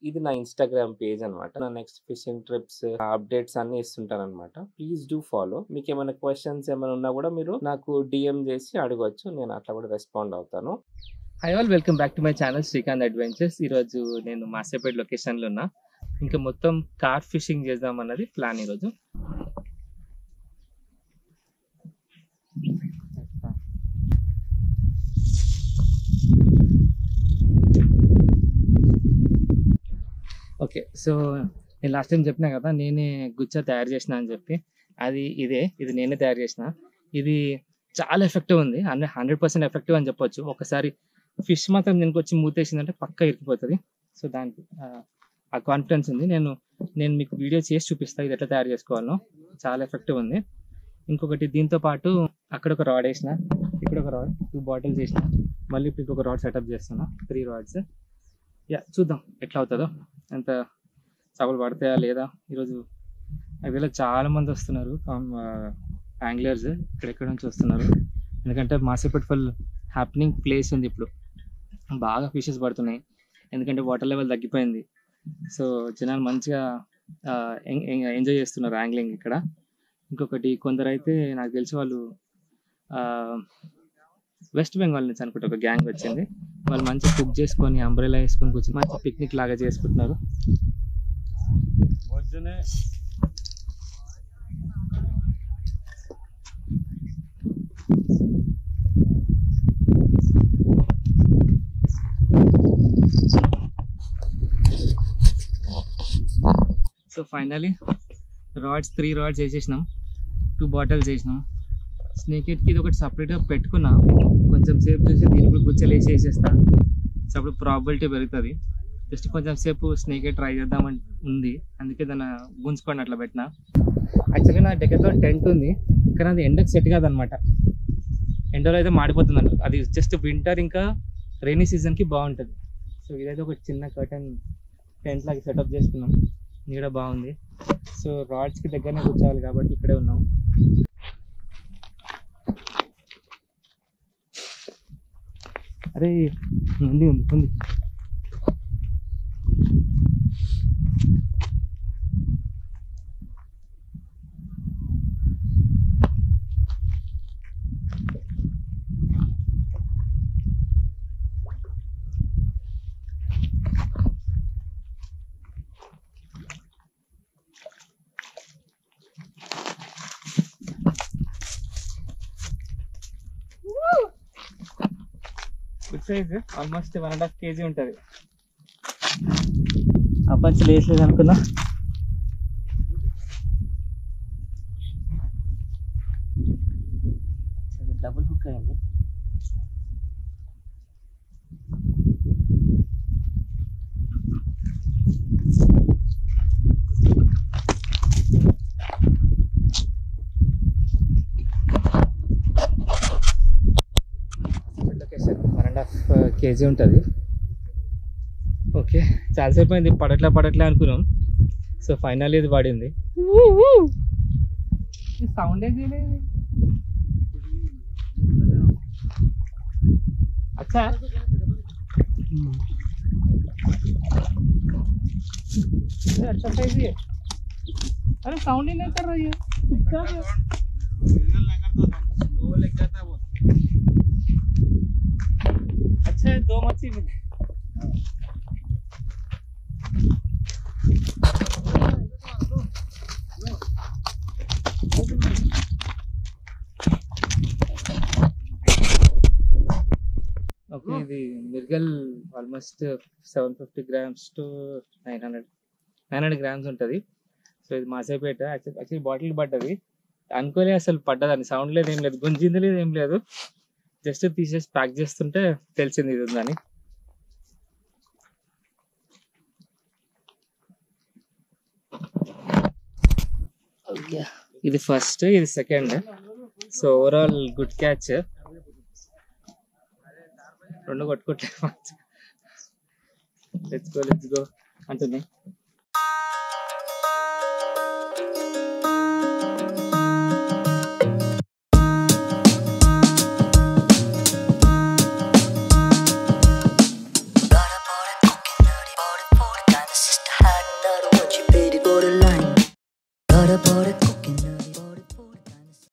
ఇది నా Instagram page అనమాట. నా నెక్స్ట్ ఫిషింగ్ ట్రిప్స్, అప్డేట్స్ అన్నీ ఇస్తుంటాననమాట. Please do follow. మీకేమైనా క్వెషన్స్ ఏమైనా ఉన్నా గూడా మీరు నాకు డీఎం జేసి అడగొచ్చు. నేను అట్లా గూడా రెస్పాండ్ అవుతాను. Hi all welcome back to my channel Srikanth adventures. ఈరోజు నేను మాసేపేట్ లొకేషన్‌లో ఉన్నా. ఇంకా మొత్తం కార్ప్ ఫిషింగ్ చేద్దామన్నది ప్లాన్ ఈరోజు. ఓకే. సో నేను లాస్ట్ టైం చెప్పినా కదా! నేనే గుచ్చ తయారు చేసినా అని చెప్పి. అది ఇదే. ఇది నేనే తయారు చేసినా. ఇది చాలా ఎఫెక్టివ్ ఉంది. హండ్రె 100% ఎఫెక్టివ్ అని చెప్పొచ్చు. ఒకసారి ఫిష్ మాత్రం దీనికొచ్చి మూతేసిందంటే పక్కా ఇరికిపోతది. సో దానికి ఆహ్, ఆ కాన్ఫిడెన్స్ ఉంది. నేను నేను మీకు వీడియో చేసి చూపిస్తా ఇది ఎట్లా తయారు చేసుకోవాలో. చాలా ఎఫెక్టివ్ ఉంది. ఇంకొకటి దీంతో పాటు అక్కడ ఒక రాడ్ ఏసిన. ఇక్కడ ఒక రాడ్ 2 బాటిల్స్ ఏసిన. మళ్ళీ ఇప్పుడు ఇంకొక రాడ్ సెటప్ చేస్తున్నా. 3 రాడ్స్. యాహ్! చూద్దాం ఎట్లా అవుతదో. ఎంత చేపలు పడతాయా లేదా? ఈరోజు యాక్చువల్‌గా చాలా మంది వస్తున్నారు. ఫ్రమ్ ఆహ్, యాంగ్లర్స్ ఎక్కడెక్కడి నుంచి వస్తున్నారు. ఎందుకంటే మాసేపేట్ ఫుల్ హ్యాపెనింగ్ ప్లేస్ ఉంది ఇప్పుడు. బాగా ఫిషెస్ పడుతున్నాయి. ఎందుకంటే వాటర్ లెవెల్ తగ్గిపోయింది. సో జనాలు మంచిగా ఆహ్, ఎం ఎం ఎంజాయ్ చేస్తున్నారు యాంగ్లింగ్ ఇక్కడ. ఇంకొకటి కొందరైతే నాకు తెలిసి వాళ్ళు ఆహ్, వెస్ట్ బెంగాల్ నుంచి అనుకుంటా ఒక గ్యాంగ్ వచ్చింది. వాళ్ళు మంచిగా కుక్ చేసుకొని అంబ్రెల్లా ఏసుకొని కూర్చొని మంచి పిక్నిక్ లాగా చేసుకుంటున్నారు. సో ఫైనల్లీ రాడ్స్ 3 రాడ్స్ ఏసేసినాం. 2 బాటిల్స్ ఏసినాం. స్నేక్ హెడ్‌కి ఇది ఒకటి సెపరేట్‌గా పెట్టుకున్నా. కొంచెం సేపు చూసి దీన్ని కూడా గుచ్చలు ఏసి ఏసేస్తా. సో అప్పుడు ప్రాబబిలిటీ పెరుగుతది. జస్ట్ కొంచెం సేపు స్నేక్ హెడ్ ట్రై చేద్దామని ఉంది. అందుకే దాన్ని గుంజుకొని అట్లా పెట్టినా. యాక్చువల్‌గా నా దగ్గరలో టెంట్ ఉంది. కానీ అది ఎండకి సెట్ కాదనమాట. ఎండలో అయితే మాడిపోతుందంట. అది జస్ట్ వింటర్ ఇంకా రైనీ సీజన్‌కి బాగుంటది. సో ఇదైతే ఒక చిన్న కర్టెన్ టెంట్ లాగా సెటప్ చేసుకున్నాం. నీడ బాగుంది. సో రాడ్స్‌కి దగ్గరనే కూర్చోవాలి కాబట్టి ఇక్కడే ఉన్నాం. అరేయ్! ఉంది ఉంది ఉంది. గుడ్ సైజ్ ఆల్మోస్ట్ 1 ½ కేజీ ఉంటది. అప్పచ్చి లేసలేదు అనుకున్నా. డబుల్ హుక్ అయింది. లొకేషన్ 1 ½ కేజీ ఉంటది. ఓకే. చాలా సేపు అయింది పడట్లే పడట్లే అనుకున్నాం. సో ఫైనల్లీ ఇది పడింది. ఈ సౌండ్ ఏం చేయలేదు. अच्छा ये अच्छा साइज ही है अरे साउंड ही नहीं कर रही है चुपचाप है अच्छा है दो मच्छी मिली ఓకే ఇది మిర్గల్ almost seven fifty grams to nine hundred nine hundred grams ఉంటుంది సో ఇది మాసేపేట యాక్చువల్ యాక్చువల్లీ బాటిల్ పడ్డది అనుకోలే అసలు పడ్డదని సౌండ్ లేదు ఏం లేదు గుంజింది లేదు ఏం లేదు జస్ట్ తీసేసి ప్యాక్ చేస్తుంటే తెలిసింది ఇది ఉందని ఇది ఫస్ట్ ఇది second so overall good catch రెండు కొట్టుకుంటే లెట్స్ గో లెట్స్ గో అంటున్నాయి butter, butter, coconut.